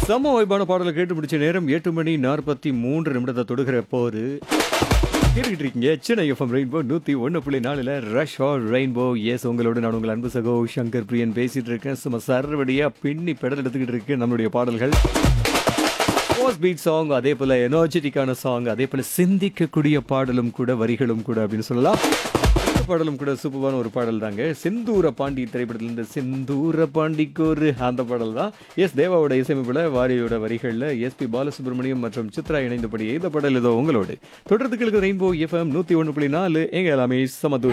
செம்ம வைப்பான பாடலை கேட்டு முடிச்ச நேரம் எட்டு மணி நாற்பத்தி மூன்று நிமிடத்தை தொடுகிற போது கேட்டுக்கிட்டு இருக்கீங்க சென்னை எஃப்எம் ரெயின்போ நூற்றி ஒன்று புள்ளி நாலில் ரஷ் ஆர் ரெயின்போ எஸ் உங்களோட நான் உங்கள் அன்பு சகோ சங்கர் பிரியன் பேசிட்டு இருக்கேன் சும்மா சரவடியாக பின்னி பெடல் எடுத்துக்கிட்டு இருக்கு நம்மளுடைய பாடல்கள் போஸ்ட் பீட் சாங் அதே போல் எனர்ஜெட்டிக்கான சாங் அதே போல் சிந்திக்கக்கூடிய பாடலும் கூட வரிகளும் கூட அப்படின்னு சொல்லலாம் இந்த பாடலும் கூட சூப்பரான ஒரு பாடல் தாங்க செந்தூர பாண்டி திரைப்படத்துல இருந்து செந்தூர பாண்டிக்கோரு அந்த பாடல் தான் எஸ் தேவாவோட இசையமைப்பில் வாரியோட வரிகளில் எஸ்பி பாலசுப்ரமணியம் மற்றும் சித்ரா இணைந்தபடி இந்த பாடல் ஏதோ உங்களோடு தொடர்ந்து கேளுக்கு ரெயின்போ எஃப்எம் நூற்றி ஒன்று புள்ளி நாலு எங்க எல்லாமே சமதூர்